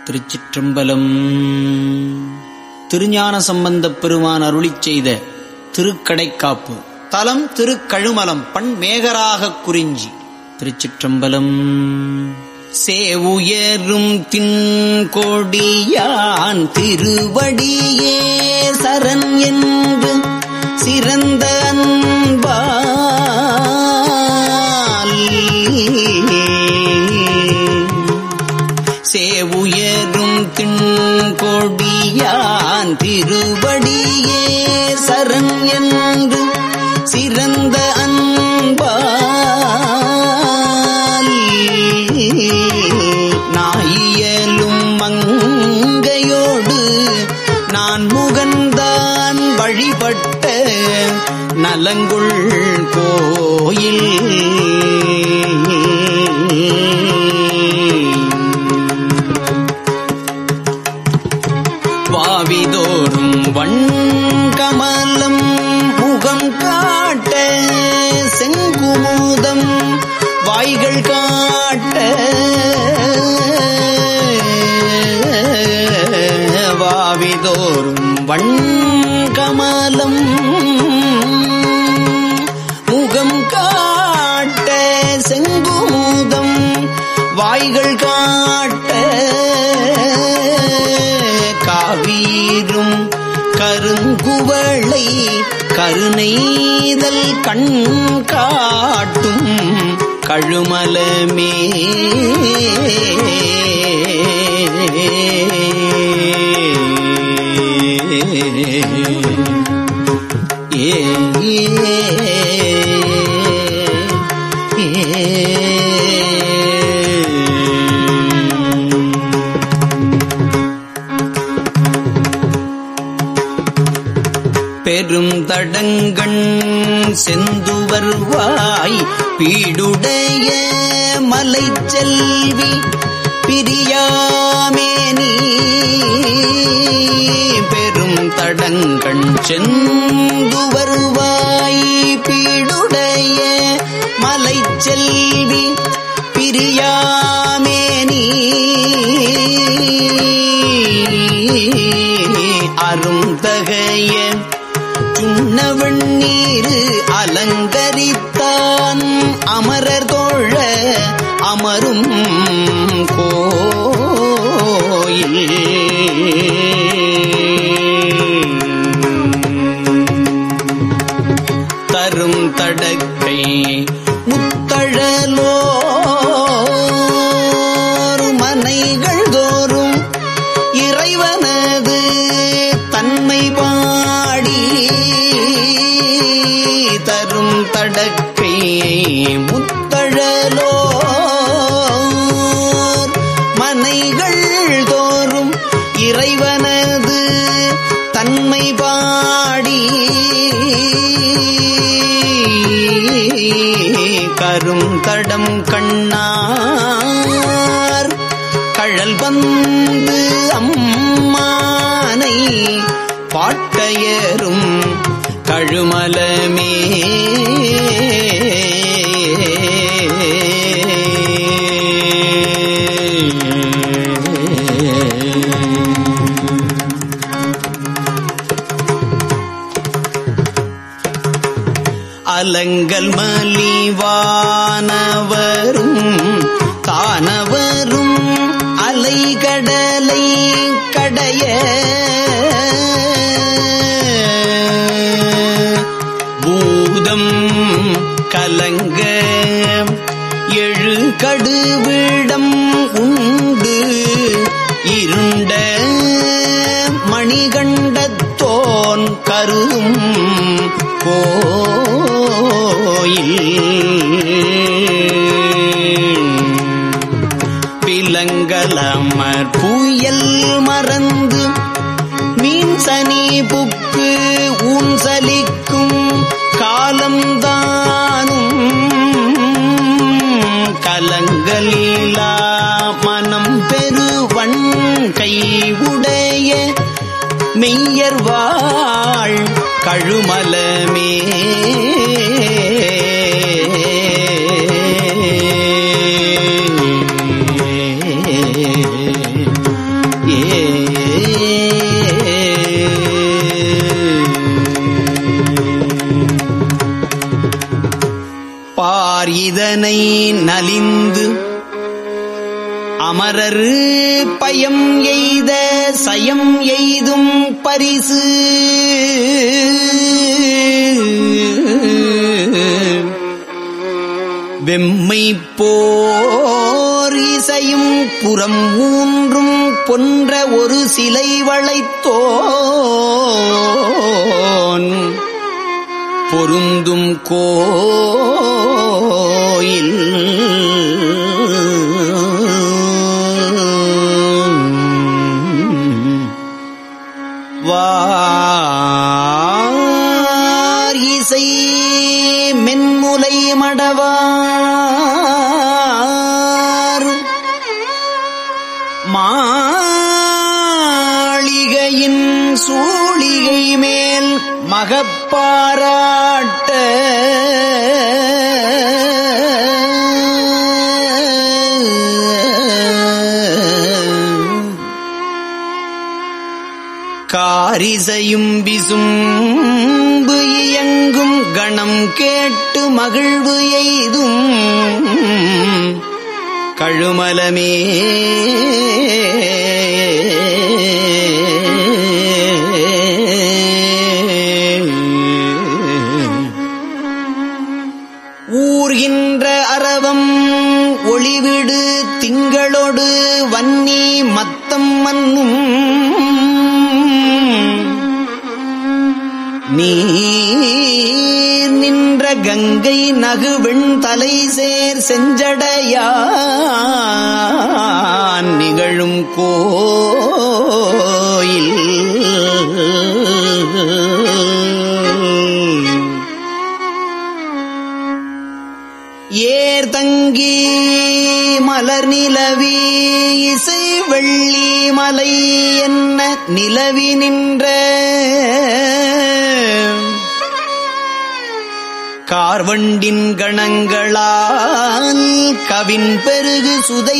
திருச்சிற்றம்பலம் திருஞான சம்பந்தப் பெருமான் அருளிச் செய்த திருக்கடைக்காப்பு தலம் திருக்கழுமலம் பண் மேகராகக் குறிஞ்சி திருச்சிற்றம்பலம் சேவுயரும் தின்கொடியான் திருவடியே சரண் என்று சிறந்த அன்பால் சேவுயரும் தின்கொடியான் திருவடியே சரண் என்று சிறந்த அன்பால் நாயியலும் மங்கையோடு நான் முகந்தான் வழிபட்ட நலங்குள் கோயில் வாவிதோறும் வண்கமலம் முகம் காட்ட செங்குமுதம் வாய்கள் காட்ட வாவிதோறும் வண்கமலம் முகம் காட்ட செங்குமுதம் வாய்கள் காட்ட காவீரும் கருங்குவளை கருணைதல் கண் காட்டும் கழுமலமே ஏ பெரும் தடங்கண் செந்துவர்வாய் பீடுடைய மலை செல்வி பிரியாமேனி பெரும் தடங்கண் செந்துவர்வாய் பீடுடைய மலை செல்வி பிரியாமேனி அருந்தகைய சுண்ணவண்ணீரு அலங்கரித்தான் அமரர் தோழ அமரும் கோயில் தரும் தடக்கை முத்தழலோ மனைகள் தோறும் இறைவனது தன்மை பாடி தரும் தடக்கை முத்தழலோ மனைகள் தோறும் இறைவனது தன்மை பாடி கரும் தடம் கண்ணார் கழல் வந்து அம்மானை பாட்டையரும் கழுமலமே அலங்கல் மலிவானவரும் தானவரும் அலைகடலை கடைய பூதம் கலங்க எழு கடுவிடம் உண்டு இருண்ட மணிகண்டத்தோன் கருதும் கோயில் பிலங்கலமர் புயல் மறந்து மீன் சனி புக்கு ஊன்சலிக்கும் காலம்தானும் கலங்கலீலா மனம் பெருவன் கை உடைய மெய்யர்வாள் கழுமலமே அமரரு பயம் எய்த சயம் எய்தும் பரிசு வெம்மை போர் இசையும் புறம் மூன்றும் பொன்ற ஒரு சிலை வளைத்தோன் பொருந்தும் கோயில் வார் இசை மென்முலை மடவார் மாளிகையின் சூழிகை மேல் மகப்பாராட்ட காரிசையும் விசும்பு இயங்கும் கணம் கேட்டு மகிழ்வு எய்தும் கழுமலமே ஊர்கின்ற அரவம் ஒளிவிடு திங்களொடு வன்னி மத்தம் மன்னும் நீர் நின்ற கங்கை நகுவெண் தலை சேர் செஞ்சடையான் நிகழும் கோயில் ஏர் தங்கி மலர் நிலவி இசை வெள்ளி மலை என்ன நிலவி நின்ற கார்வண்டின் கணங்களால் கவின் பெருகு சுதை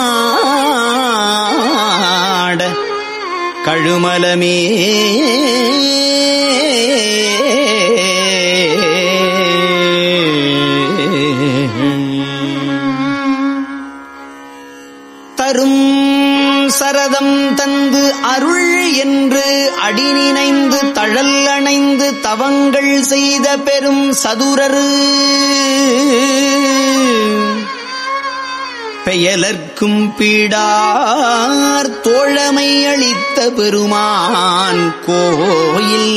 மாட கழுமலமே தரும் சரதம் தந்து அருள் என்று அடி நினைந்து தழல் அணைந்து தவங்கள் செய்த பெரும் சதுரரு பெயலர்க்கும் பீடார் தோழமை அளித்த பெருமான் கோயில்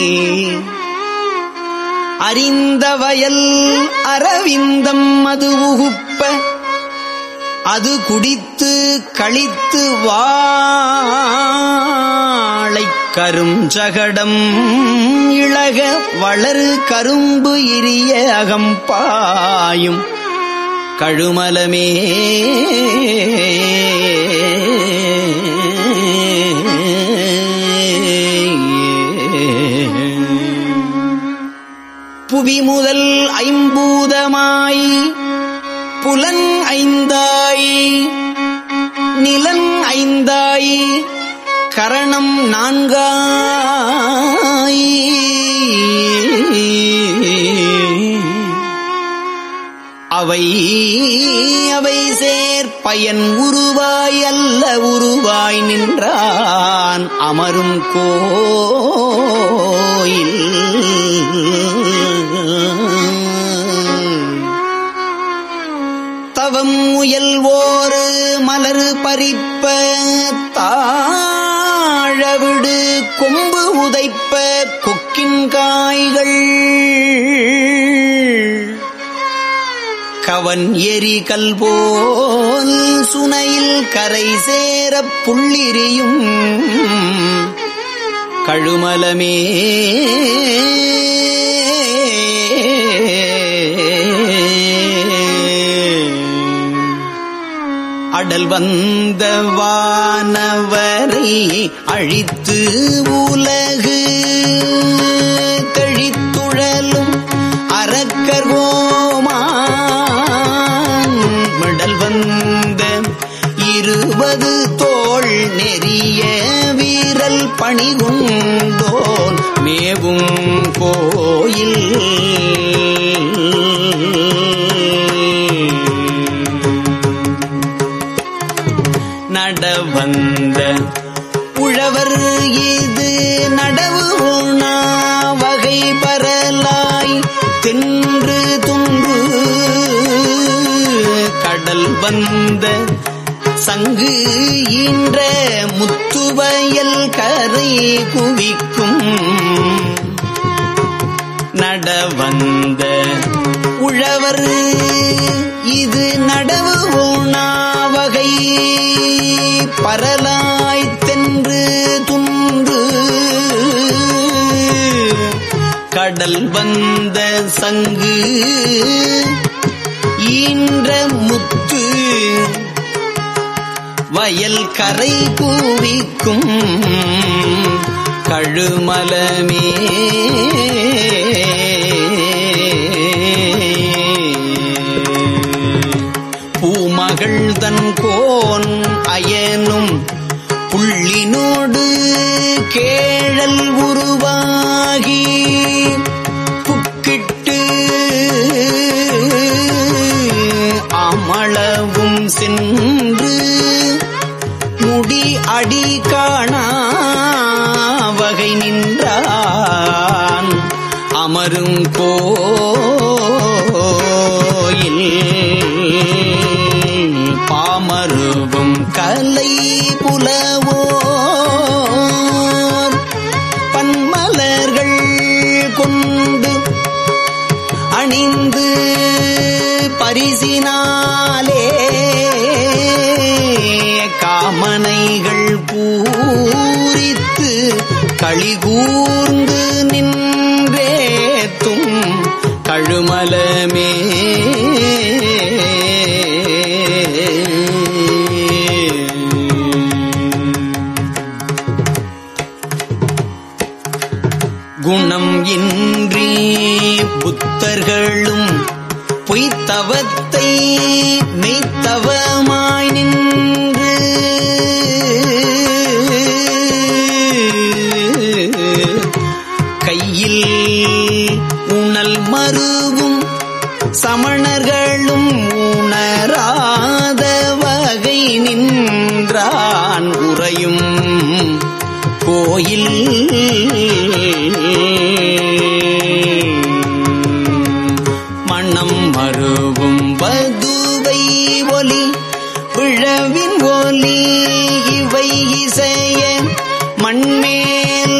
அறிந்த வயல் அரவிந்தம் மது உகுப்ப அது குடித்து கழித்து வாழைக் கருஞ்சகடம் இழக வளரு கரும்பு இரிய அகம்பாயும் கழுமலமே புவி முதல் ஐம்பூதமாய் புலன் ஐந்தாய் நிலன் ஐந்தாய் கரணம் நான்காய் அவை அவை சேர் பயன் உருவாய் அல்ல உருவாய் நின்றான் அமரும் கோயில் தவம் முயல்வோரு மலரு பறிப்ப தாழவிடு கொம்பு உதைப்ப கொக்கின் காய்கள் கவன் எரி கல்போல் சுனையில் கரை சேரப் புள்ளிரியும் கழுமலமே அடல் வந்த வானவரை அழித்து உலகு கழித்துழலும் அறக்கர்வோமான் மிடல் வந்த இருபது தோள் நெறிய வீரல் பணிகுண்டோன் மேவும் கோயில் நடவந்த உழவர் இது நடவு உணா வகை பரலாய் தென்று துன்று கடல் வந்த சங்கு ஈன்ற முத்துவயல் கரை குவிக்கும் நடவந்த உழவர் இது நடவு ஓணாவகை பரலாய் தென்று துன்று கடல் வந்த சங்கு ஈன்ற முத்து வயல் கரை கூவிக்கும் கழுமலமே பூமகள் தன் கோன் அயனும் புள்ளினோடு கேழல் உருவாகி குக்கிட்டு அமளவும் சென்று முடி அடி காணா வகை நின்றான் அமரும் கோயில் பாமருவும் கலை புலவோர் பன்மலர்கள் கொண்டு அணிந்து பரிசினாலே காமனைகள் பூரித்து களிகூர்ந்து நின்றேத்தும் கழுமலமே குணம் இன்றி புத்தர்களும் பொய்த்தவத்தை மெய்த்தவமாய் நின்று கையில் உணல் மருவும் சமணர்களும் உணராத வகை நின்றான் உறையும் கோயில் மணம் மருவும் வதுவை ஒலி விழவின் ஒலி இவை இசைய மண்மேல்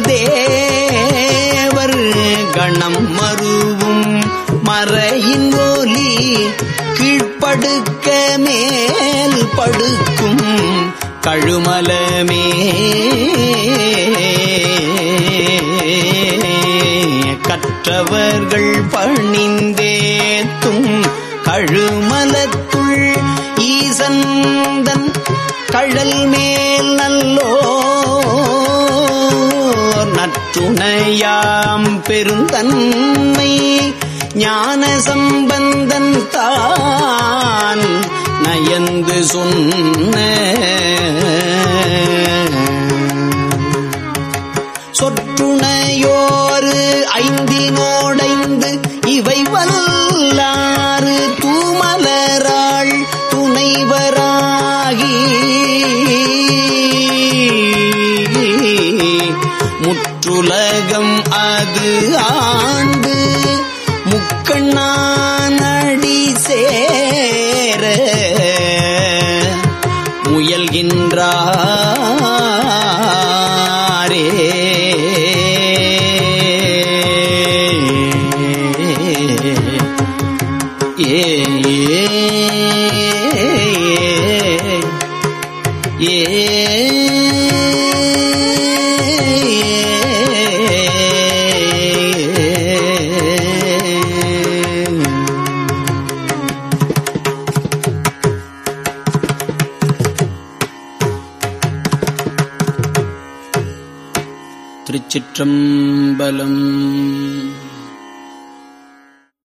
தேவர் கணம் மருவும் மறையின் ஒலி கீழ்ப்படுக்க மேல் படுக்கும் கழுமலமே கற்றவர்கள் பணிந்தேத்தும் கழுமலத்துள் ஈசந்தன் கழல் மேல் நல்லோ நற்றுணையாம் பெருந்தன்மை ஞான சம்பந்தன் தான் நயந்து சொன்ன சொற்றுணையோரு ஐந்தினோடைந்து இவை வல்லாறு தூமலராள் துணைவராகி முற்றுலகம் அது ஆண்டு முக்கண்ணானடி சேர முயல்கின்றாரே ஏ ஏ திருச்சிற்றம்பலம்